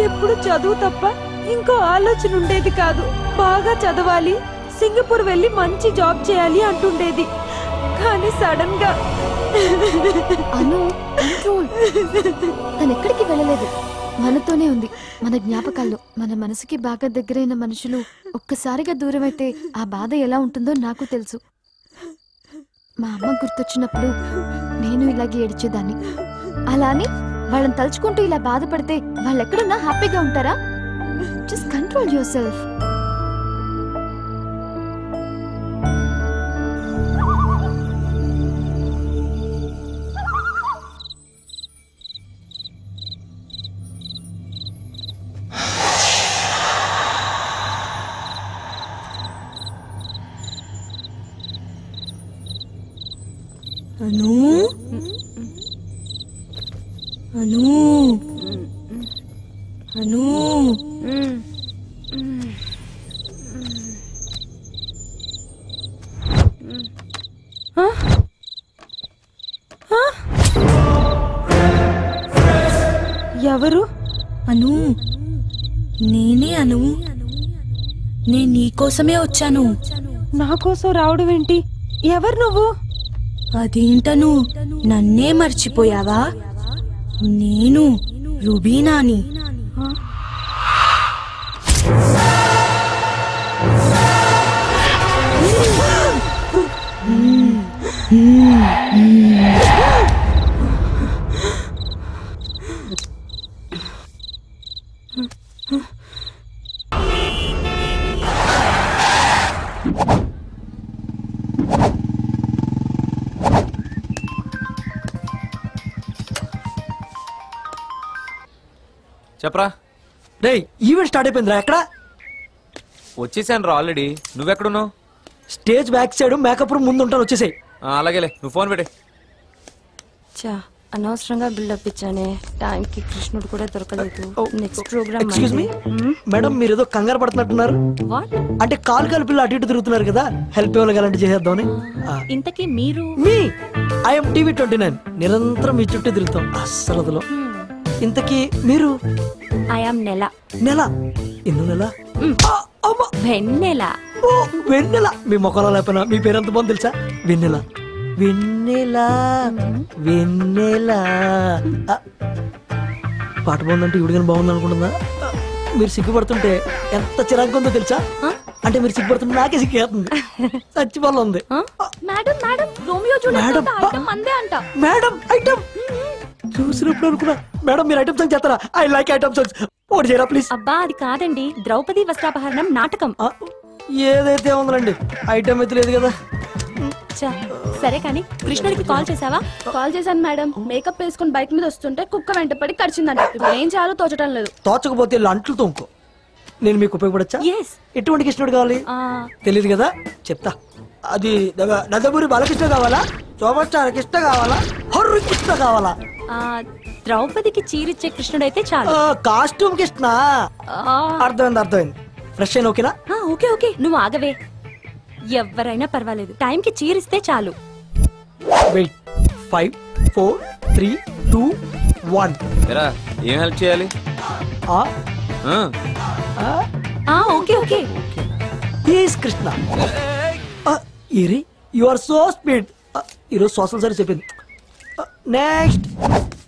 ఎప్పుడు చదువు తప్ప ఇంకో ఆలోచన ఉండేది కాదు బాగా చదవాలి సింగపూర్ వెళ్ళి మంచి జాబ్ చేయాలి అంటుండేది కానీ సడన్ గా అను కంట్రోల్ తను ఎక్కడికి వెళ్ళలేదు మనతోనే ఉంది మన జ్ఞాపకాల్లో మన మనసుకి బాగా దగ్గరైన మనుషులు ఒక్కసారిగా దూరం అయితే ఆ బాధ ఎలా ఉంటుందో నాకు తెలుసు మా అమ్మ గుర్తొచ్చినప్పుడు నేను ఇలాగే ఏడ్చేదాన్ని అలా అని వాళ్ళని తలుచుకుంటూ ఇలా బాధపడితే వాళ్ళు ఎక్కడున్నా హ్యాపీగా ఉంటారా just control your yourself Anu Anu Anu Anu నేనే అను నేను నీకోసమే వచ్చాను నా కోసం రావడం ఏంటి ఎవరు నువ్వు అదేంటను నన్నే మర్చిపోయావా నేను రుబీనాని చెప్పరా రే ఈవెంట్ స్టార్ట్ అయిపోయిందిరా ఎక్కడ వచ్చేసాను రా ఆల్రెడీ నువ్వెక్కడున్నావు stage back side makeup room ముందు ఉంటాను వచ్చేసాయి ఆ, అలాగేలే నువ్వు ఫోన్ పెట్టే చా అనవసరంగా బిల్డప్ ఇచ్చానే టైంకి కృష్ణుడు కూడా దొరకలేదు next program excuse me madam మీరు ఏదో కంగారు పడుతున్నట్టున్నారు వాట్ అంటే కాలు కాలు పిల్ల అటు ఇటు తిరుగుతున్నారు కదా హెల్ప్ ఇవ్వగలంటే చేసేద్దామని ఇంతకీ మీరు మీ ఐఎమ్ టీవీ ట్వంటీ నైన్ నిరంతరం మీ చుట్టూ తిరుగుతాం అస్సలు వదలం. ఇంతకీ మీరు ఐ ఆమ్ నెల నెల ఎన్నో నెల ఆ, అమ్మ. వెన్నెల ఓ, వెన్నెల మీ మొక్కలో లేకపోయినా మీ పేరు ఎంత బాగుంది తెలుసా వెన్నెల వెన్నెల వెన్నెల ఆ, పాట బాగుందంటే ఇవిడిగానే బాగుంది అనుకుంటుందా ఆ, మీరు సిగ్గుపడుతుంటే ఎంత చిరాకు ఉందో తెలుసా అంటే మీరు సిగ్గుపడుతుంటే నాకే సిగ్గేస్తుంది చచ్చిపోవాలి ఉంది madam madam Romeo madam, Juliet item మందే అంట మేడం ఐటమ్ చూసినప్పుడు అనుకున్నా మేడం మీరు ఐటమ్ సాంగ్ చేస్తారా ఐ లైక్ ఐటమ్ సాంగ్స్ ఒకటి చేయరా ప్లీజ్ అబ్బా అది కాదండి ద్రౌపది వస్త్రాపహరణం నాటకం ఏదైతే ఉందండి ఐటమ్ అయితే లేదు కదా చా సరే కానీ కృష్ణుడికి కాల్ చేసావా కాల్ చేశాను మేడం మేకప్ వేసుకుని బైక్ మీద వస్తుంటే కుక్క వెంట పడి కరిచిందంట ఇప్పుడు ఏం చేయాలో తోచడం లేదు తోచకపోతే ఇల్లు అంట్లు తోముకో నేను మీకు ఉపయోగపడచ్చా ఎస్ ఎటువంటి కృష్ణుడు కావాలి తెలియదు కదా చెప్తా అది దగ- నందమూరి బాలకృష్ణ కావాలా సోమస్టార్ కృష్ణ కావాలా హర్రు కృష్ణ కావాలా ద్రౌపదికి చీరిచ్చే కృష్ణుడైతే చాలు ఆ, కాస్ట్యూమ్ కృష్ణ అర్థమైంది అర్థమైంది ఫ్రెష్ అయిన ఓకేనా ఆ, ఓకే ఓకే నువ్వు ఆగవే ఎవరైనా పర్వాలేదు టైంకి చీరిస్తే చాలు wait five four three two one ఎరా ఏం హెల్ప్ చేయాలి ఆ, ఆ ఓకే ఓకే ఈస్ కృష్ణ ఇరి యు ఆర్ సో స్పీడ్ ఈరోజు సోషల్ సర్వీస్ చెప్పింది నెక్స్ట్